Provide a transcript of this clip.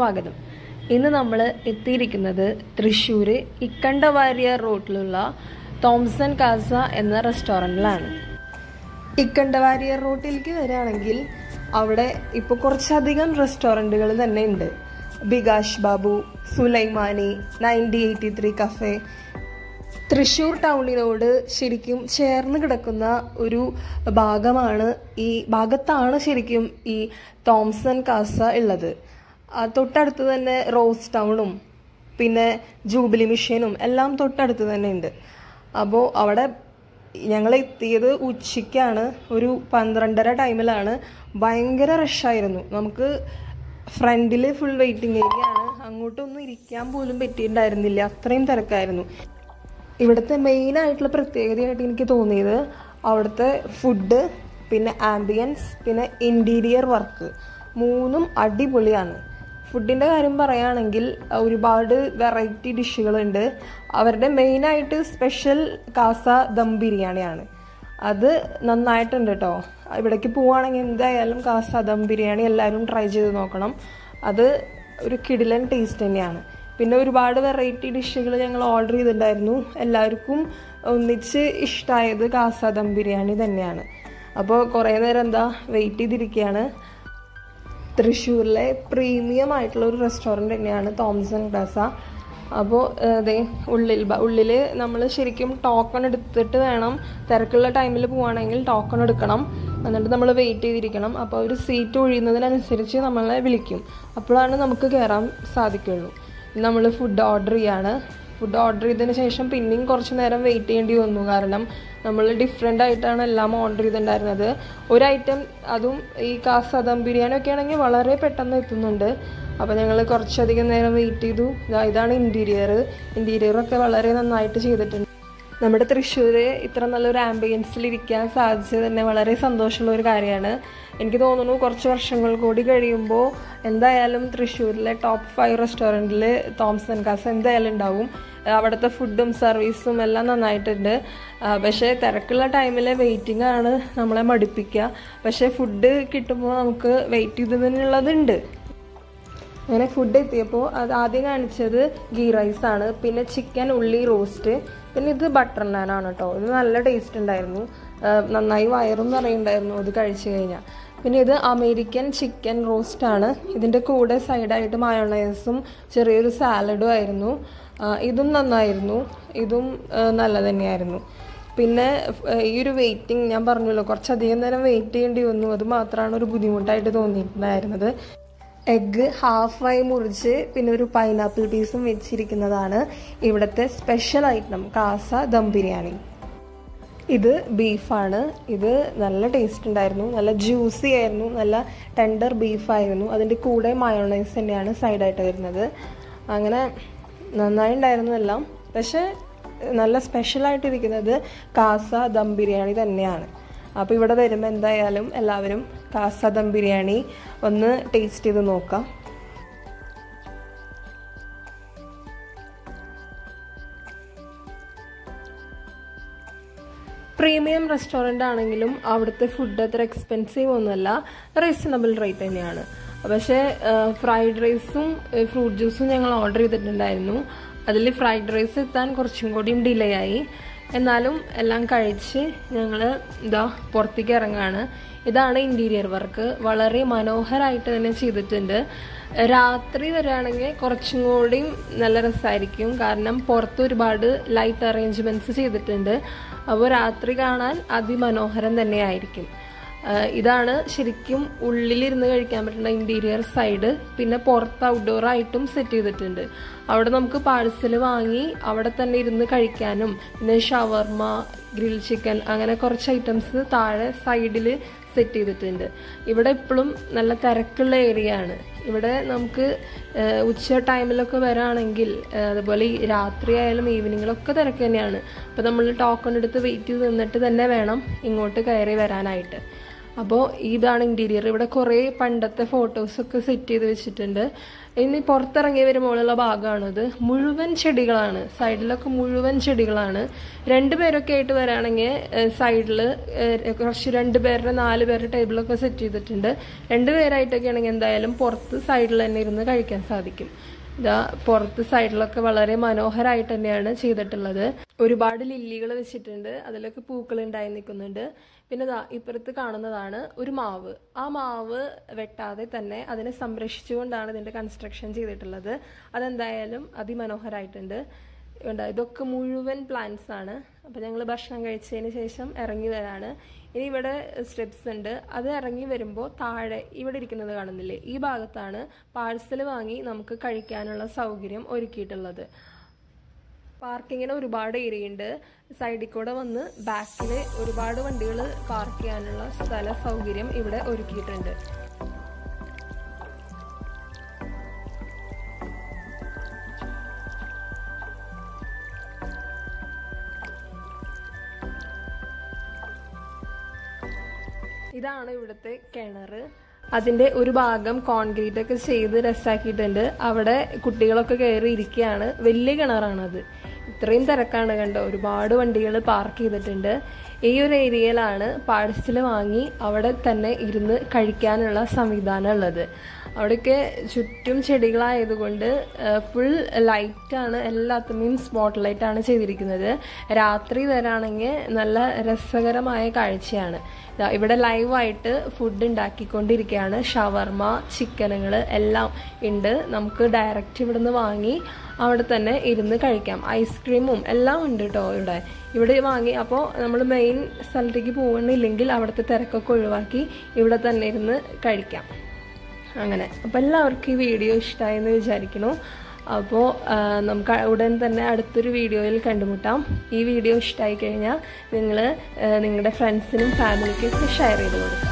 സ്വാഗതം ഇന്ന് നമ്മൾ എത്തിയിരിക്കുന്നത് തൃശ്ശൂർ ഇക്കണ്ടവാരിയർ റോട്ടിലുള്ള തോംസൺ കാസ എന്ന റെസ്റ്റോറൻറ്റിലാണ് ഇക്കണ്ടവാരിയർ റോട്ടിലേക്ക് വരികയാണെങ്കിൽ അവിടെ ഇപ്പോൾ കുറച്ചധികം റെസ്റ്റോറൻറ്റുകൾ തന്നെ ഉണ്ട് Bikash Babu Sulaimani ninety eighty three cafe Thrissur ടൗണിനോട് ശരിക്കും ചേർന്ന് കിടക്കുന്ന ഒരു ഭാഗമാണ് ഈ ഭാഗത്താണ് ശരിക്കും ഈ തോംസൺ കാസ ഉള്ളത് ആ തൊട്ടടുത്ത് തന്നെ റോസ് ടൗണും പിന്നെ ജൂബിലി മിഷനും എല്ലാം തൊട്ടടുത്ത് തന്നെ ഉണ്ട് അപ്പോൾ അവിടെ ഞങ്ങൾ എത്തിയത് ഉച്ചയ്ക്കാണ് ഒരു പന്ത്രണ്ടര ടൈമിലാണ് ഭയങ്കര റഷായിരുന്നു നമുക്ക് ഫ്രണ്ടിൽ ഫുൾ വെയിറ്റിംഗ് ഏരിയ ആണ് അങ്ങോട്ടൊന്നും ഇരിക്കാൻ പോലും പറ്റിയിട്ടുണ്ടായിരുന്നില്ല അത്രയും തിരക്കായിരുന്നു ഇവിടുത്തെ മെയിൻ ആയിട്ടുള്ള പ്രത്യേകതയായിട്ട് എനിക്ക് തോന്നിയത് അവിടുത്തെ ഫുഡ് പിന്നെ ആംബിയൻസ് പിന്നെ ഇൻറ്റീരിയർ വർക്ക് മൂന്നും അടിപൊളിയാണ് ഫുഡിൻ്റെ കാര്യം പറയുകയാണെങ്കിൽ ഒരുപാട് വെറൈറ്റി ഡിഷുകളുണ്ട് അവരുടെ മെയിനായിട്ട് സ്പെഷ്യൽ കാസ ദം ബിരിയാണിയാണ് അത് നന്നായിട്ടുണ്ട് കേട്ടോ ഇവിടേക്ക് പോവുകയാണെങ്കിൽ എന്തായാലും കാസ ദം ബിരിയാണി എല്ലാവരും ട്രൈ ചെയ്ത് നോക്കണം അത് ഒരു കിടിലൻ ടേസ്റ്റ് തന്നെയാണ് പിന്നെ ഒരുപാട് വെറൈറ്റി ഡിഷുകൾ ഞങ്ങൾ ഓർഡർ ചെയ്തിട്ടുണ്ടായിരുന്നു എല്ലാവർക്കും ഒന്നിച്ച് ഇഷ്ടമായത് കാസ ദം ബിരിയാണി തന്നെയാണ് അപ്പോൾ കുറേ നേരം എന്താ വെയിറ്റ് ചെയ്തിരിക്കുകയാണ് തൃശ്ശൂരിലെ പ്രീമിയം ആയിട്ടുള്ള ഒരു റെസ്റ്റോറൻറ്റ് തന്നെയാണ് തോംസൺ കാസ അപ്പോൾ അതെ ഉള്ളിൽ ഉള്ളിൽ നമ്മൾ ശരിക്കും ടോക്കൺ എടുത്തിട്ട് വേണം തിരക്കുള്ള ടൈമിൽ പോവുകയാണെങ്കിൽ ടോക്കൺ എടുക്കണം എന്നിട്ട് നമ്മൾ വെയിറ്റ് ചെയ്തിരിക്കണം അപ്പോൾ ഒരു സീറ്റ് ഒഴിയുന്നതിനനുസരിച്ച് നമ്മളെ വിളിക്കും അപ്പോഴാണ് നമുക്ക് കയറാൻ സാധിക്കുള്ളൂ നമ്മൾ ഫുഡ് ഓർഡർ ചെയ്യാണ് ഫുഡ് ഓർഡർ ചെയ്തതിന് ശേഷം പിന്നെയും കുറച്ച് നേരം വെയിറ്റ് ചെയ്യേണ്ടി വന്നു കാരണം നമ്മൾ ഡിഫറെൻ്റ് ആയിട്ടാണ് എല്ലാം ഓർഡർ ചെയ്തിട്ടുണ്ടായിരുന്നത് ഒരു ഐറ്റം അതും ഈ കാസ ദം ബിരിയാണി ഒക്കെ ആണെങ്കിൽ വളരെ പെട്ടെന്ന് എത്തുന്നുണ്ട് അപ്പോൾ ഞങ്ങൾ കുറച്ചധികം നേരം വെയിറ്റ് ചെയ്തു ഇതാണ് ഇൻറ്റീരിയർ ഇൻറ്റീരിയറൊക്കെ വളരെ നന്നായിട്ട് ചെയ്തിട്ടുണ്ട് നമ്മുടെ തൃശ്ശൂർ ഇത്ര നല്ലൊരു ആംബിയൻസിൽ ഇരിക്കാൻ സാധിച്ചത് തന്നെ വളരെ സന്തോഷമുള്ള ഒരു കാര്യമാണ് എനിക്ക് തോന്നുന്നു കുറച്ച് വർഷങ്ങൾ കൂടി കഴിയുമ്പോൾ എന്തായാലും തൃശ്ശൂരിലെ ടോപ്പ് ഫൈവ് റെസ്റ്റോറൻറ്റിൽ തോംസൺ കാസ് എന്തായാലും ഉണ്ടാവും അവിടുത്തെ ഫുഡും സർവീസും എല്ലാം നന്നായിട്ടുണ്ട് പക്ഷേ തിരക്കുള്ള ടൈമിൽ വെയിറ്റിംഗ് ആണ് നമ്മളെ മടുപ്പിക്കുക പക്ഷേ ഫുഡ് കിട്ടുമ്പോൾ നമുക്ക് വെയിറ്റ് ചെയ്തതിനുള്ളതുണ്ട് അങ്ങനെ ഫുഡ് എത്തിയപ്പോൾ അത് ആദ്യം കാണിച്ചത് ഗീ റൈസ് ആണ് പിന്നെ ചിക്കൻ ഉള്ളി റോസ്റ്റ് പിന്നെ ഇത് ബട്ടർ നാനാണ് കേട്ടോ ഇത് നല്ല ടേസ്റ്റ് ഉണ്ടായിരുന്നു നന്നായി വയറും നിറയുണ്ടായിരുന്നു ഇത് കഴിച്ചു കഴിഞ്ഞാൽ പിന്നെ ഇത് അമേരിക്കൻ ചിക്കൻ റോസ്റ്റ് ആണ് ഇതിൻ്റെ കൂടെ സൈഡായിട്ട് മയോണൈസും ചെറിയൊരു സാലഡും ആയിരുന്നു ഇതും നന്നായിരുന്നു ഇതും നല്ല തന്നെയായിരുന്നു പിന്നെ ഈ ഒരു വെയിറ്റിംഗ് ഞാൻ പറഞ്ഞല്ലോ കുറച്ചധികം നേരം വെയിറ്റ് ചെയ്യേണ്ടി വന്നു അത് മാത്രമാണ് ഒരു ബുദ്ധിമുട്ടായിട്ട് തോന്നിയിട്ടുണ്ടായിരുന്നത് എഗ്ഗ് ഹാഫായി മുറിച്ച് പിന്നെ ഒരു പൈനാപ്പിൾ പീസും വെച്ചിരിക്കുന്നതാണ് ഇവിടുത്തെ special item Casa dum biryani ഇത് ബീഫാണ് ഇത് നല്ല ടേസ്റ്റ് ഉണ്ടായിരുന്നു നല്ല ജ്യൂസി ആയിരുന്നു നല്ല ടെൻഡർ ബീഫായിരുന്നു അതിൻ്റെ കൂടെ മയോണൈസ് തന്നെയാണ് സൈഡായിട്ട് വരുന്നത് അങ്ങനെ നന്നായി ഉണ്ടായിരുന്നു എല്ലാം പക്ഷേ നല്ല സ്പെഷ്യലായിട്ടിരിക്കുന്നത് കാസ ദം ബിരിയാണി തന്നെയാണ് അപ്പോൾ ഇവിടെ വരുമ്പോൾ എന്തായാലും എല്ലാവരും കാസ ദം ബിരിയാണി ഒന്ന് ടേസ്റ്റ് ചെയ്ത് നോക്കാം പ്രീമിയം റെസ്റ്റോറൻ്റ് ആണെങ്കിലും അവിടുത്തെ ഫുഡ് അത്ര എക്സ്പെൻസീവ് ഒന്നുമല്ല റീസണബിൾ റേറ്റ് തന്നെയാണ് പക്ഷേ ഫ്രൈഡ് റൈസും ഫ്രൂട്ട് ജ്യൂസും ഞങ്ങൾ ഓർഡർ ചെയ്തിട്ടുണ്ടായിരുന്നു അതിൽ ഫ്രൈഡ് റൈസ് എത്താൻ കുറച്ചും കൂടിയും ഡിലേ ആയി എന്നാലും എല്ലാം കഴിച്ച് ഞങ്ങൾ ഇതാ പുറത്തേക്ക് ഇറങ്ങാണ് ഇതാണ് ഇൻറ്റീരിയർ വർക്ക് വളരെ മനോഹരമായിട്ട് തന്നെ ചെയ്തിട്ടുണ്ട് രാത്രി വരികയാണെങ്കിൽ കുറച്ചും കൂടിയും നല്ല രസമായിരിക്കും കാരണം പുറത്ത് ഒരുപാട് ലൈറ്റ് അറേഞ്ച്മെൻറ്റ്സ് ചെയ്തിട്ടുണ്ട് അപ്പോൾ രാത്രി കാണാൻ അതിമനോഹരം തന്നെയായിരിക്കും ഇതാണ് ശരിക്കും ഉള്ളിലിരുന്ന് കഴിക്കാൻ പറ്റുന്ന ഇൻറ്റീരിയർ സൈഡ് പിന്നെ പുറത്ത് ഔട്ട്ഡോർ ആയിട്ടും സെറ്റ് ചെയ്തിട്ടുണ്ട് അവിടെ നമുക്ക് പാഴ്സൽ വാങ്ങി അവിടെ തന്നെ ഇരുന്ന് കഴിക്കാനും പിന്നെ ഷവർമ ഗ്രിൽ ചിക്കൻ അങ്ങനെ കുറച്ച് ഐറ്റംസ് താഴെ സൈഡിൽ സെറ്റ് ചെയ്തിട്ടുണ്ട് ഇവിടെ എപ്പോഴും നല്ല തിരക്കുള്ള ഏരിയ ആണ് ഇവിടെ നമുക്ക് ഉച്ച ടൈമിലൊക്കെ വരാണെങ്കിൽ അതുപോലെ ഈ രാത്രി ആയാലും ഈവനിങ്ങിലൊക്കെ തിരക്ക് തന്നെയാണ് അപ്പോൾ നമ്മൾ ടോക്കൺ എടുത്ത് വെയിറ്റ് ചെയ്ത് നിന്നിട്ട് തന്നെ വേണം ഇങ്ങോട്ട് കയറി വരാനായിട്ട് അപ്പോൾ ഇതാണ് ഇൻറ്റീരിയർ ഇവിടെ കുറേ പണ്ടത്തെ ഫോട്ടോസൊക്കെ സെറ്റ് ചെയ്ത് വെച്ചിട്ടുണ്ട് ഇനി പുറത്തിറങ്ങി വരുമ്പോഴുള്ള ഭാഗമാണിത് മുഴുവൻ ചെടികളാണ് സൈഡിലൊക്കെ മുഴുവൻ ചെടികളാണ് രണ്ടുപേരൊക്കെ ആയിട്ട് വരാണെങ്കിൽ സൈഡിൽ കുറച്ച് രണ്ട് പേരുടെ നാല് പേരുടെ ടേബിളൊക്കെ സെറ്റ് ചെയ്തിട്ടുണ്ട് രണ്ട് പേരായിട്ടൊക്കെ ആണെങ്കിൽ എന്തായാലും പുറത്ത് സൈഡിൽ തന്നെ ഇരുന്ന് കഴിക്കാൻ സാധിക്കും ഇതാ പുറത്ത് സൈഡിലൊക്കെ വളരെ മനോഹരമായിട്ട് തന്നെയാണ് ചെയ്തിട്ടുള്ളത് ഒരുപാട് ലില്ലികൾ വെച്ചിട്ടുണ്ട് അതിലൊക്കെ പൂക്കൾ ഉണ്ടായി നിൽക്കുന്നുണ്ട് പിന്നെ ദാ ഇപ്പുറത്ത് കാണുന്നതാണ് ഒരു മാവ് ആ മാവ് വെട്ടാതെ തന്നെ അതിനെ സംരക്ഷിച്ചുകൊണ്ടാണ് ഇതിന്റെ കൺസ്ട്രക്ഷൻ ചെയ്തിട്ടുള്ളത് അതെന്തായാലും അതിമനോഹരമായിട്ടുണ്ട് ഉണ്ട് ഇതൊക്കെ മുഴുവൻ പ്ലാന്റ്സ് ആണ് അപ്പം ഞങ്ങൾ ഭക്ഷണം കഴിച്ചതിന് ശേഷം ഇറങ്ങി വരാണ് ഇനി ഇവിടെ സ്റ്റെപ്സ് ഉണ്ട് അത് ഇറങ്ങി വരുമ്പോൾ താഴെ ഇവിടെ ഇരിക്കുന്നത് കാണുന്നില്ലേ ഈ ഭാഗത്താണ് പാഴ്സൽ വാങ്ങി നമുക്ക് കഴിക്കാനുള്ള സൗകര്യം ഒരുക്കിയിട്ടുള്ളത് പാർക്കിങ്ങിന് ഒരുപാട് ഏരിയ ഉണ്ട് സൈഡിൽ കൂടെ വന്ന് ബാക്കിൽ ഒരുപാട് വണ്ടികൾ പാർക്ക് ചെയ്യാനുള്ള സ്ഥല സൗകര്യം ഇവിടെ ഒരുക്കിയിട്ടുണ്ട് ഇതാണ് ഇവിടുത്തെ കിണർ അതിന്റെ ഒരു ഭാഗം കോൺക്രീറ്റ് ഒക്കെ ചെയ്ത് രസാക്കിയിട്ടുണ്ട് അവിടെ കുട്ടികളൊക്കെ കയറി ഇരിക്കുകയാണ് വലിയ കിണറാണത് ഇത്രയും തിരക്കാണ് കണ്ടോ ഒരുപാട് വണ്ടികൾ പാർക്ക് ചെയ്തിട്ടുണ്ട് ഈ ഒരു ഏരിയയിലാണ് പാഴ്സൽ വാങ്ങി അവിടെ തന്നെ ഇരുന്ന് കഴിക്കാനുള്ള സംവിധാനം ഉള്ളത് അവിടെയൊക്കെ ചുറ്റും ചെടികളായതുകൊണ്ട് ഫുൾ ലൈറ്റാണ് എല്ലാത്തിനും സ്പോട്ട് ലൈറ്റാണ് ചെയ്തിരിക്കുന്നത് രാത്രി വരാണെങ്കിൽ നല്ല രസകരമായ കാഴ്ചയാണ് ദാ ഇവിടെ ലൈവായിട്ട് ഫുഡ് ഉണ്ടാക്കിക്കൊണ്ടിരിക്കുകയാണ് ഷവർമ ചിക്കനുകൾ എല്ലാം ഉണ്ട് നമുക്ക് ഡയറക്റ്റ് ഇവിടുന്ന് വാങ്ങി അവിടെ തന്നെ ഇരുന്ന് കഴിക്കാം ഐസ്ക്രീമും എല്ലാം ഉണ്ട് കേട്ടോ ഇവിടെ ഇവിടെ വാങ്ങി അപ്പോൾ നമ്മൾ മെയിൻ സ്ഥലത്തേക്ക് പോകുന്നില്ലെങ്കിൽ അവിടുത്തെ തിരക്കൊക്കെ ഒഴിവാക്കി ഇവിടെ തന്നെ ഇരുന്ന് കഴിക്കാം അങ്ങനെ അപ്പോൾ എല്ലാവർക്കും ഈ വീഡിയോ ഇഷ്ടമായെന്ന് വിചാരിക്കുന്നു അപ്പോൾ നമുക്ക് ഉടൻ തന്നെ അടുത്തൊരു വീഡിയോയിൽ കണ്ടുമുട്ടാം ഈ വീഡിയോ ഇഷ്ടമായി കഴിഞ്ഞാൽ നിങ്ങൾ നിങ്ങളുടെ ഫ്രണ്ട്സിനും ഫാമിലിക്കും ഒക്കെ ഷെയർ ചെയ്ത് കൊടുക്കും